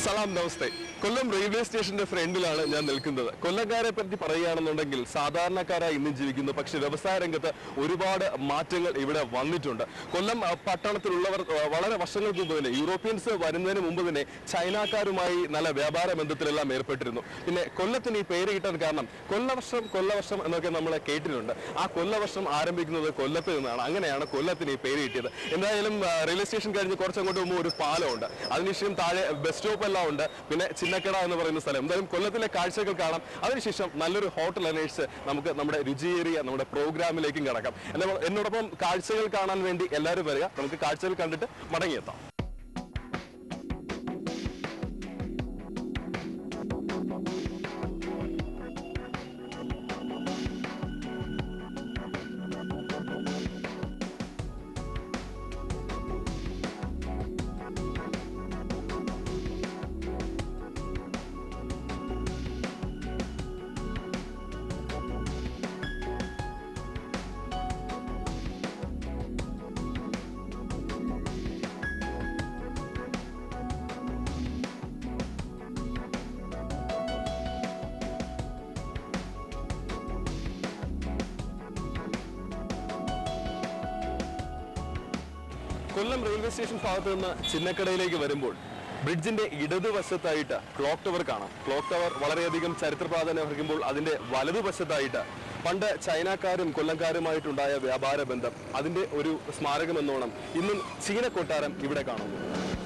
സലാം നമസ്തേ കൊല്ലം railway സ്റ്റേഷന്റെ ഫ്രണ്ടിലാണ് ഞാൻ നിൽക്കുന്നത് കൊല്ലംകാരെ പറ്റി പറയുകയാണെന്നുണ്ടെങ്കിൽ സാധാരണക്കാരായി ഇന്നും ജീവിക്കുന്നു പക്ഷെ വ്യവസായ രംഗത്ത് ഒരുപാട് മാറ്റങ്ങൾ ഇവിടെ വന്നിട്ടുണ്ട് കൊല്ലം ആ, പട്ടണത്തിലുള്ളവർ ആ, വളരെ വർഷങ്ങൾക്ക് മുമ്പ് തന്നെ യൂറോപ്യൻസ് വരുന്നതിന് മുമ്പ് തന്നെ ചൈനക്കാരുമായി നല്ല വ്യാപാര ബന്ധത്തിലെല്ലാം ഏർപ്പെട്ടിരുന്നു പിന്നെ കൊല്ലത്തിന് ഈ പേര് കിട്ടാൻ കാരണം കൊല്ലവർഷം കൊല്ലവർഷം എന്നൊക്കെ നമ്മൾ കേട്ടിട്ടുണ്ട് ആ കൊല്ലവർഷം ആരംഭിക്കുന്നത് കൊല്ലത്ത് നിന്നാണ് അങ്ങനെയാണ് കൊല്ലത്തിന് ഈ പേര് കിട്ടിയത് എന്തായാലും ആ, റെയിൽവേ സ്റ്റേഷൻ കഴിഞ്ഞ് കുറച്ചങ്ങോട്ട് പോകുമ്പോൾ ഒരു പാലമുണ്ട് അതിനുശേഷം താഴെ ബസ് സ്റ്റോപ്പ് എല്ലാം ഉണ്ട് പിന്നെ ചിന്നക്കട എന്ന് പറയുന്ന സ്ഥലം എന്തായാലും കൊല്ലത്തിലെ കാഴ്ചകൾ കാണാം അതിനുശേഷം നല്ലൊരു ഹോട്ടൽ അന്വേഷിച്ച് നമുക്ക് നമ്മുടെ രുചിയേറിയ നമ്മുടെ പ്രോഗ്രാമിലേക്കും കിടക്കാം എന്നാൽ എന്നോടൊപ്പം കാഴ്ചകൾ കാണാൻ വേണ്ടി എല്ലാവരും വരിക നമുക്ക് കാഴ്ചകൾ കണ്ടിട്ട് മടങ്ങിയെത്താം കൊല്ലം റെയിൽവേ സ്റ്റേഷൻ ഭാഗത്ത് നിന്ന് ചിന്നക്കടയിലേക്ക് വരുമ്പോൾ ബ്രിഡ്ജിന്റെ ഇടതുവശത്തായിട്ട് ക്ലോക്ക് ടവർ കാണാം ക്ലോക്ക് ടവർ വളരെയധികം ചരിത്ര പ്രാധാന്യം അർഹിക്കുമ്പോൾ അതിന്റെ വലതുവശത്തായിട്ട് പണ്ട് ചൈനക്കാരും കൊല്ലംകാരുമായിട്ടുണ്ടായ വ്യാപാര ബന്ധം അതിന്റെ ഒരു സ്മാരകം എന്നോണം ഇന്നും ചീന കൊട്ടാരം ഇവിടെ കാണുന്നു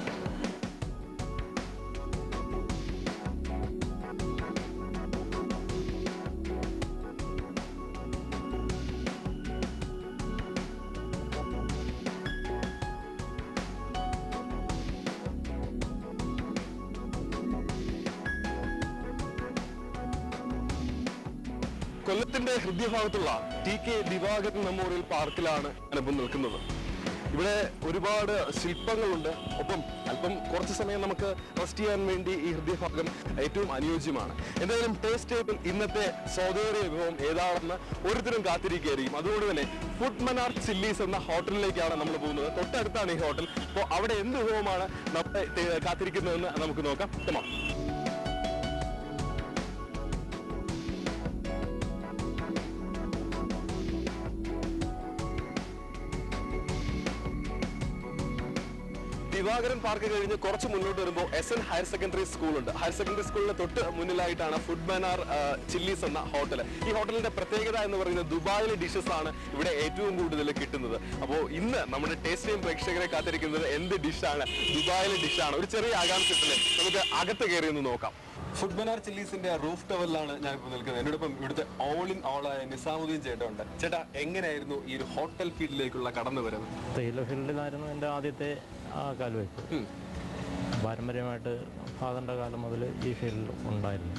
കൊല്ലത്തിന്റെ ഹൃദയഭാഗത്തുള്ള ടി കെ ദിവാകരൻ മെമ്മോറിയൽ പാർക്കിലാണ് ഞാനിപ്പോൾ നിൽക്കുന്നത് ഇവിടെ ഒരുപാട് ശില്പങ്ങളുണ്ട് ഒപ്പം അല്പം കുറച്ച് സമയം നമുക്ക് റെസ്റ്റ് ചെയ്യാൻ വേണ്ടി ഈ ഹൃദയഭാഗം ഏറ്റവും അനുയോജ്യമാണ് എന്തായാലും ടേസ്റ്റ് ടേബിൾ ഇന്നത്തെ സ്വാതേറിയ വിഭവം ഏതാണെന്ന് ഒരുത്തരും കാത്തിരിക്കുകയായിരിക്കും അതുകൊണ്ട് തന്നെ ഫുഡ് മനാർ ചില്ലീസ് എന്ന ഹോട്ടലിലേക്കാണ് നമ്മൾ പോകുന്നത് തൊട്ടടുത്താണ് ഈ ഹോട്ടൽ അപ്പോൾ അവിടെ എന്ത് വിഭവമാണ് നമ്മളെ തേ- കാത്തിരിക്കുന്നതെന്ന് നമുക്ക് നോക്കാം തമാം ദിവാകരൻ പാർക്ക് കഴിഞ്ഞ് കുറച്ച് മുന്നോട്ട് വരുമ്പോൾ S N higher secondary school ഉണ്ട് ഹയർ സെക്കൻഡറി സ്കൂളിന് തൊട്ട് മുന്നിലായിട്ടാണ് ഫുഡ് മനാർ ചില്ലീസ് എന്ന ഹോട്ടൽ ഈ ഹോട്ടലിന്റെ പ്രത്യേകത എന്ന് പറയുന്നത് ദുബായിലെ ഡിഷസ് ആണ് ഇവിടെ ഏറ്റവും കൂടുതൽ കിട്ടുന്നത് അപ്പോൾ ഇന്ന് നമ്മുടെ ടേസ്റ്റ് ടൈം പ്രേക്ഷകരെ കാത്തിരിക്കുന്നത് എന്ത് ഡിഷാണ് ദുബായിലെ ഡിഷാണ് ഒരു ചെറിയ ആകാംക്ഷത്തില് നമുക്ക് അകത്ത് കയറി ഒന്ന് നോക്കാം ഫുഡ് ബനാർ ചില്ലീസിന്റെ റൂഫ് ടവറിലാണ് ഞാൻ ഇപ്പോൾ നിൽക്കുന്നത് എന്നോടൊപ്പം ഇവിടുത്തെ ഓൾ ഇൻ ഓൾ ആയ നിസാമുദ്ദീൻ ചേട്ടൻ ഉണ്ട് ചേട്ടാ എങ്ങനെയായിരുന്നു ഈ ഒരു ഹോട്ടൽ ഫീൽഡിലേക്കുള്ള കടന്നു വരവ് തേയില ഫീൽഡിലായിരുന്നു എൻ്റെ ആദ്യത്തെ ആ കാൽവെപ്പ് ഉം. പാരമ്പര്യമായിട്ട് ഫാദറിൻ്റെ കാലം മുതൽ ഈ ഫീൽഡിൽ ഉണ്ടായിരുന്നു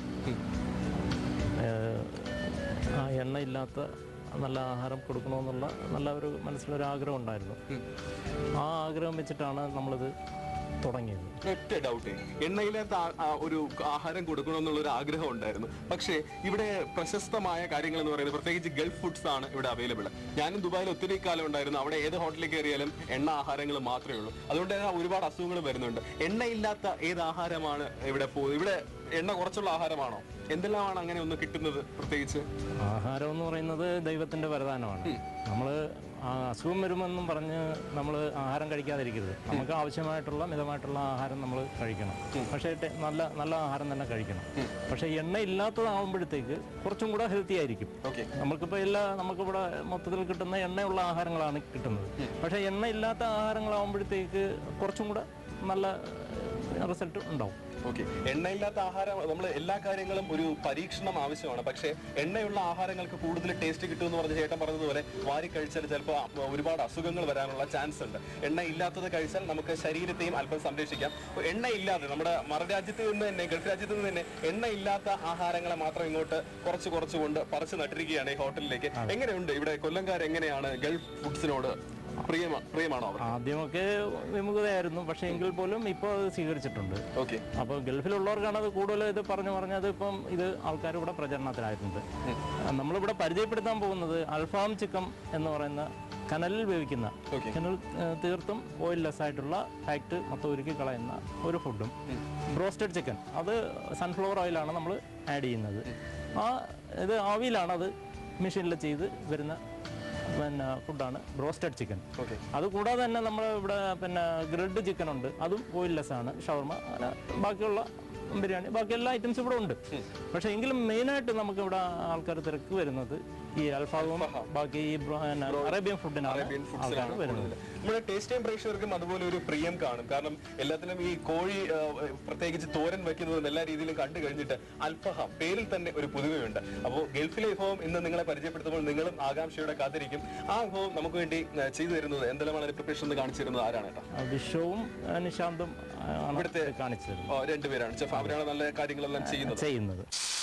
ഏഹ്, ആ എണ്ണയില്ലാത്ത നല്ല ആഹാരം കൊടുക്കണമെന്നുള്ള നല്ല ഒരു മനസ്സിലൊരു ആഗ്രഹം ഉണ്ടായിരുന്നു ആ ആഗ്രഹം വെച്ചിട്ടാണ് നമ്മളിത് തുടങ്ങിയത് ഒറ്റ ഡൗട്ട് എണ്ണയില്ലാത്ത ആ- ആ ഒരു ആഹാരം കൊടുക്കണമെന്നുള്ള ഒരു ആഗ്രഹം ഉണ്ടായിരുന്നു പക്ഷേ ഇവിടെ പ്രശസ്തമായ കാര്യങ്ങൾ എന്ന് പറയുന്നത് പ്രത്യേകിച്ച് ഗൾഫ് ഫുഡ്സ് ആണ് ഇവിടെ അവൈലബിൾ ഞാനും ദുബായിൽ ഒത്തിരി കാലം ഉണ്ടായിരുന്നു അവിടെ ഏത് ഹോട്ടലിൽ കയറിയാലും എണ്ണ ആഹാരങ്ങൾ മാത്രമേ ഉള്ളൂ അതുകൊണ്ട് തന്നെ ഒരുപാട് അസുഖങ്ങൾ വരുന്നുണ്ട് എണ്ണയില്ലാത്ത ഏത് ആഹാരമാണ് ഇവിടെ പോകുന്നത് ഇവിടെ എണ്ണ കുറച്ചുള്ള ആഹാരമാണോ എന്തെല്ലാമാണ് അങ്ങനെ ഒന്ന് കിട്ടുന്നത് പ്രത്യേകിച്ച് ആഹാരം എന്ന് പറയുന്നത് ദൈവത്തിൻ്റെ വരദാനമാണ് നമ്മൾ അസുഖം വരുമെന്നും പറഞ്ഞ് നമ്മൾ ആഹാരം കഴിക്കാതിരിക്കരുത് നമുക്ക് ആവശ്യമായിട്ടുള്ള മിതമായിട്ടുള്ള ആഹാരം നമ്മൾ കഴിക്കണം പക്ഷേ ടെ- നല്ല നല്ല ആഹാരം തന്നെ കഴിക്കണം പക്ഷേ എണ്ണ ഇല്ലാത്തതാകുമ്പോഴത്തേക്ക് കുറച്ചും കൂടെ ഹെൽത്തി ആയിരിക്കും ഓക്കെ നമുക്കിപ്പോൾ എല്ലാ നമുക്കിവിടെ മൊത്തത്തിൽ കിട്ടുന്ന എണ്ണയുള്ള ആഹാരങ്ങളാണ് കിട്ടുന്നത് പക്ഷേ എണ്ണ ഇല്ലാത്ത ആഹാരങ്ങളാകുമ്പോഴത്തേക്ക് കുറച്ചും കൂടെ നല്ല റിസൾട്ട് ഉണ്ടാവും ഓക്കെ എണ്ണയില്ലാത്ത ആഹാരം നമ്മൾ എല്ലാ കാര്യങ്ങളും ഒരു പരീക്ഷണം ആവശ്യമാണ് പക്ഷേ എണ്ണയുള്ള ആഹാരങ്ങൾക്ക് കൂടുതൽ ടേസ്റ്റ് കിട്ടും എന്ന് പറഞ്ഞ ചേട്ടൻ പറഞ്ഞതുപോലെ വാരി കഴിച്ചാൽ ചിലപ്പോൾ ഒരുപാട് അസുഖങ്ങൾ വരാനുള്ള ചാൻസ് ഉണ്ട് എണ്ണ ഇല്ലാത്തത് കഴിച്ചാൽ നമുക്ക് ശരീരത്തെയും അല്പം സംരക്ഷിക്കാം അപ്പോൾ എണ്ണ ഇല്ലാതെ നമ്മുടെ മറുരാജ്യത്ത് നിന്ന് തന്നെ ഗൾഫ് രാജ്യത്ത് നിന്ന് തന്നെ എണ്ണ ഇല്ലാത്ത ആഹാരങ്ങളെ മാത്രം ഇങ്ങോട്ട് കുറച്ച് കുറച്ച് കൊണ്ട് പറിച്ചു നട്ടിരിക്കുകയാണ് ഈ ഹോട്ടലിലേക്ക് എങ്ങനെയുണ്ട് ഇവിടെ കൊല്ലംകാർ എങ്ങനെയാണ് ഗൾഫ് ഫുഡ്സിനോട് പ്രിയമാ പ്രിയമാണോ അവർ ആദ്യമൊക്കെ വിമുഖതയായിരുന്നു പക്ഷേ എങ്കിൽ പോലും ഇപ്പോൾ അത് സ്വീകരിച്ചിട്ടുണ്ട് ഓക്കെ അപ്പോൾ ഗൾഫിലുള്ളവർക്കാണ് അത് കൂടുതൽ ഇത് പറഞ്ഞു പറഞ്ഞത് ഇപ്പം ഇത് ആൾക്കാർ ഇവിടെ പ്രചരണത്തിലായിട്ടുണ്ട് നമ്മളിവിടെ പരിചയപ്പെടുത്താൻ പോകുന്നത് അൽഫാം ചിക്കൻ എന്ന് പറയുന്ന കനലിൽ വേവിക്കുന്ന Okay. കനൽ ഏഹ്, തീർത്തും ഓയിൽലെസ് ആയിട്ടുള്ള ഫാക്ട് മൊത്തം ഒരുക്കി കളയുന്ന ഒരു ഫുഡും ബ്രോസ്റ്റഡ് ചിക്കൻ അത് സൺഫ്ലവർ ഓയിലാണ് നമ്മൾ ആഡ് ചെയ്യുന്നത് ആ ഇത് ആവിയിലാണ് അത് മെഷീനിൽ ചെയ്ത് വരുന്ന പിന്നെ ഫുഡാണ് ബ്രോസ്റ്റഡ് ചിക്കൻ ഓക്കെ അത് കൂടാതെ തന്നെ നമ്മൾ ഇവിടെ പിന്നെ ഗ്രിൽഡ് ചിക്കൻ ഉണ്ട് അതും ഓയിൽലെസ് ആണ് ഷവർമ അങ്ങനെ ബാക്കിയുള്ള ബിരിയാണി ബാക്കി എല്ലാ ഐറ്റംസും ഇവിടെ ഉണ്ട് പക്ഷേ എങ്കിലും മെയിനായിട്ട് നമുക്ക് ഇവിടെ ആൾക്കാർ തിരക്ക് വരുന്നത് ഈ അൽഫാമും ബാക്കി ഈ ബ്രോ- പിന്നെ അറേബ്യൻ ഫുഡിനാണ് അറേബ്യൻ ആൾക്കാർ ഫുഡ്സിലാണ് വരുന്നത് കൂടുതൽ നമ്മുടെ ടേസ്റ്റ് ടൈം പ്രേക്ഷകർക്കും അതുപോലെ ഒരു പ്രിയം കാണും കാരണം എല്ലാത്തിനും ഈ കോഴി ആ, പ്രത്യേകിച്ച് തോരൻ വെക്കുന്നതും എല്ലാ രീതിയിലും കണ്ടു കഴിഞ്ഞിട്ട് അൽഫഹാം പേരിൽ തന്നെ ഒരു പുതുമയുണ്ട് അപ്പോൾ ഗൾഫിലെ വിഭവം ഇന്ന് നിങ്ങളെ പരിചയപ്പെടുത്തുമ്പോൾ നിങ്ങളും ആകാംക്ഷയോടെ കാത്തിരിക്കും ആ വിഭവം നമുക്ക് വേണ്ടി ആ, ചെയ്തു തരുന്നത് എന്തെല്ലാമാണ് പ്രിപ്പറേഷൻ എന്ന് കാണിച്ചു തരുന്നത് ആരാണ് കേട്ടോ ആ, വിശ്വവും ആ, നിശാന്തും ആണ് ഇവിടുത്തെ- ഇത് കാണിച്ചു തരുന്നത് ഓ, രണ്ടുപേരാണ് ചെഫ് അവരാണ് നല്ല കാര്യങ്ങളെല്ലാം ചെയ്യുന്നത് ചെയ്യുന്നത്